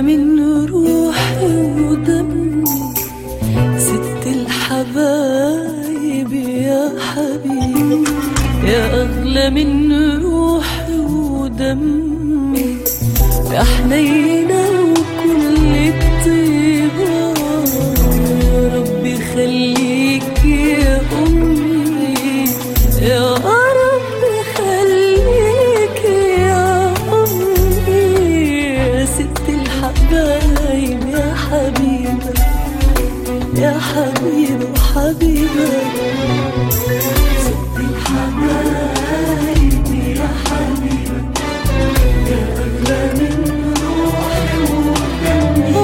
من روحي ودمي ست الحبايب يا حبيبي يا أغلى من روحي ودمي يا حنينة وكل الطيبة يا ربي خليك يا أمي يا ربي خليك يا أمي يا ست الحبايب يا حبيبة يا حبيبة وحبيبة ست الحبايب يا حبيبة يا أغلى من روحي ودمي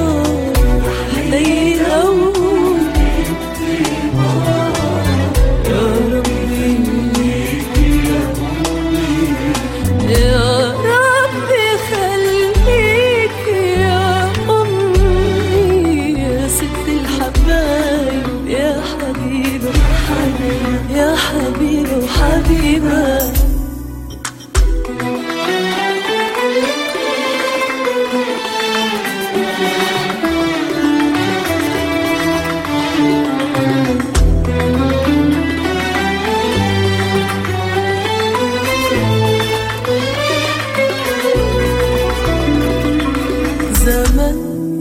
حنينة يا ربي يا ربي خليك يا أمي يا ست الحبايب يا حبيبة يا حبيبة وحبيبة زمن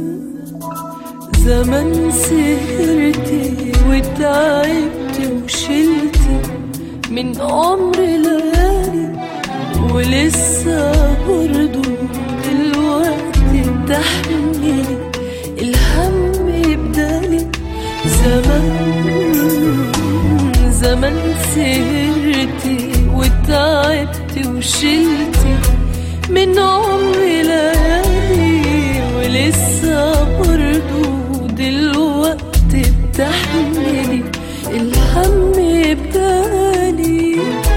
زمن سهرتي وتعبت وشلتي من عمر ليالي ولسه برضو دلوقتي بتحملي الهم بدالي زمن زمن سهرتي وتعبت وشلتي من عمري ليالي ولسه برضو دلوقتي بتحملي الهم بدالي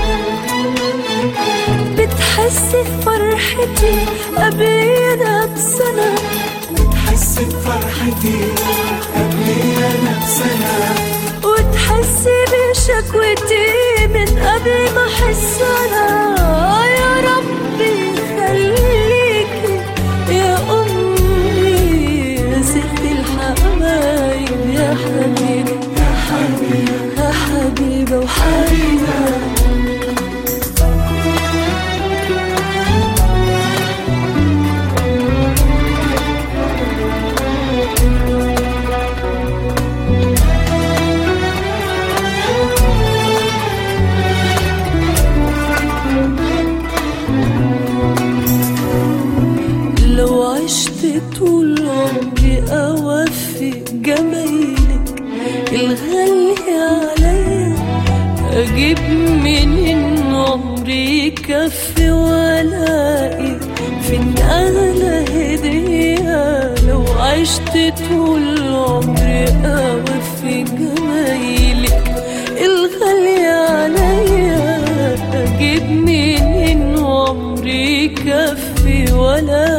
بتحسي بفرحتي قبلنا بسنة بتحس بفرحتي قبلي انا بسنة وتحسي بشكوتي من قبل ما احس انا يا ربي خليكي يا امي يا ست الحبايب يا حبيبي يا حبيبي يا حبيبه وحبيبه لو عشت طول عمري أوفي جمايلك الغالية عليا أجيب منين عمري يكفي ولاقي فين أغلى هدية لو عشت طول عمري أوفي جمايلك الغالية عليا أجيب منين عمري يكفي ولا